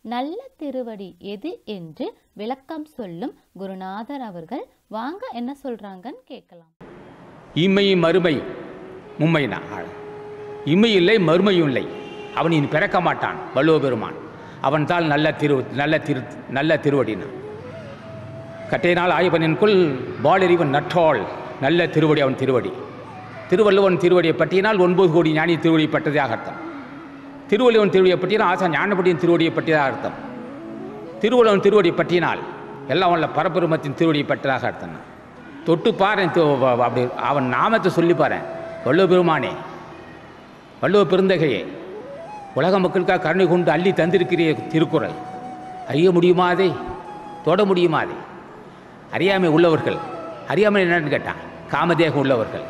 நல்ல திருவடி எது என்று விளக்கம் சொல்லும் குருநாதர் அவர்கள் வாங்க என்ன சொல்றாங்கன்னு கேட்கலாம் இம்மை மறுமை மும்மைனா இம்மை இல்லை மறுமையும் இல்லை அவன் இனி பிறக்க மாட்டான் வள்ளுவ பெருமான் அவன் தான் நல்ல திரு நல்ல திரு நல்ல திருவடினான் கட்டையினால் ஆயவனின்குள் பாலறிவன் நற்றாள் நல்ல திருவடி அவன் திருவடி திருவள்ளுவன் திருவடியை பற்றியினால் ஒன்பது கோடி ஞானி திருவடியை பட்டதாக அர்த்தம் திருவள்ளுவன் திருவடியை பற்றினால் ஆசா ஞானப்படியின் திருவடியை பற்றியதாக அர்த்தம் திருவள்ளுவன் திருவடியை பற்றினால் எல்லாம் உள்ள பரபெருமத்தின் திருவடியை பற்றதாக அர்த்தம் தொட்டு பாரு அப்படி அவன் நாமத்தை சொல்லி பாரு வள்ளுவ பெருமானே வள்ளுவ பெருந்தகையே உலக மக்களுக்காக கருணை கொண்டு அள்ளி தந்திருக்கிற திருக்குறள் அறிய முடியுமாதே தொட முடியுமாதே அறியாமை உள்ளவர்கள் அறியாமை என்னன்னு கேட்டான் காமதேகம் உள்ளவர்கள்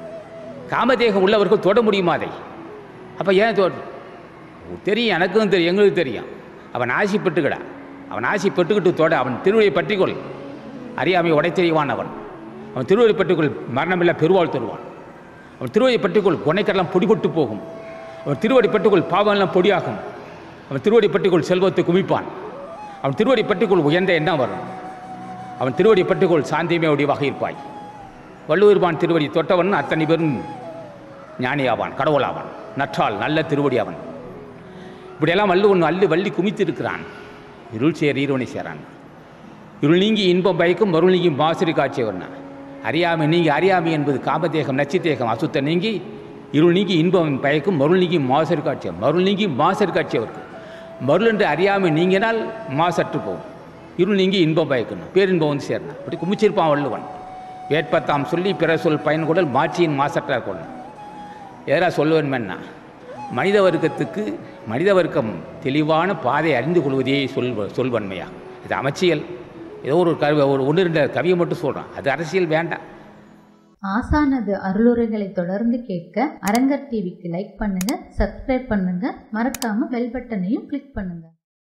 காமதேகம் உள்ளவர்கள் தொட முடியுமாதே அப்போ ஏன் தொ தெரியும் எனக்கும் தெரியும் எங்களுக்கும் தெரியும் அவன் ஆசி பெற்றுக்கடா அவன் ஆசி பெற்றுக்கிட்டு தொட அவன் திருவடியை பற்றிக்கொள் அறியாமை உடை தெரியவான் அவன் அவன் திருவடி பற்றிக்கொள் மரணமில்லை பெருவாள் தருவான் அவன் திருவடி பற்றிக்கொள் குணைக்கெல்லாம் பொடிபட்டு போகும் அவன் திருவடி பற்றிக்கொள் பாவமெல்லாம் பொடியாகும் அவன் திருவடி பற்றிக்கொள் செல்வத்தை குமிப்பான் அவன் திருவடி பற்றிக்கொள் உயர்ந்த எண்ணம் வரும் அவன் திருவடி பற்றிக்கொள் சாந்தியமே வடிவாக இருப்பாய் வள்ளுவர்பான் திருவடி தொட்டவன் அத்தனை பேரும் ஞானியாவான் கடவுளாவான் நற்றால் நல்ல திருவடி அவன் இப்படியெல்லாம் வள்ளுவன் அள்ளு வள்ளி குமித்திருக்கிறான் இருள் சேர் ஈரோனை சேரான் இருள் நீங்கி இன்பம் பயக்கும் மருள் நீங்கி மாசிரி காட்சியவர்னா அறியாமை நீங்கி அறியாமை என்பது காமதேகம் நச்சுத்தேகம் அசுத்த நீங்கி இருள் நீங்கி இன்பம் பயக்கும் மருள் நீங்கி மாசர் காட்சியம் மருள் நீங்கி மாசர் காட்சியவருக்கு மருள் என்று அறியாமை நீங்கினால் மாசற்று போகும் இருள் நீங்கி இன்பம் பயக்கணும் பேரின்பம் வந்து சேரணும் அப்படி குமிச்சிருப்பான் வள்ளுவன் வேட்பத்தாம் சொல்லி பிற சொல் பயன்கொடல் மாட்சியின் மாசற்றார் கொள்ளணும் எதனா சொல்லுவேன்மென்னா மனித வர்க்கத்துக்கு மனித வர்க்கம் தெளிவான பாதை அறிந்து கொள்வதே சொல் சொல்வன்மையா இது அமைச்சியல் ஏதோ ஒரு கவி ஒரு ஒன்று ரெண்டு கவியை மட்டும் சொல்கிறான் அது அரசியல் வேண்டாம் ஆசானது அருளுரைகளை தொடர்ந்து கேட்க அரங்கர் டிவிக்கு லைக் பண்ணுங்க சப்ஸ்கிரைப் பண்ணுங்க மறக்காம பெல் பட்டனையும் கிளிக் பண்ணுங்க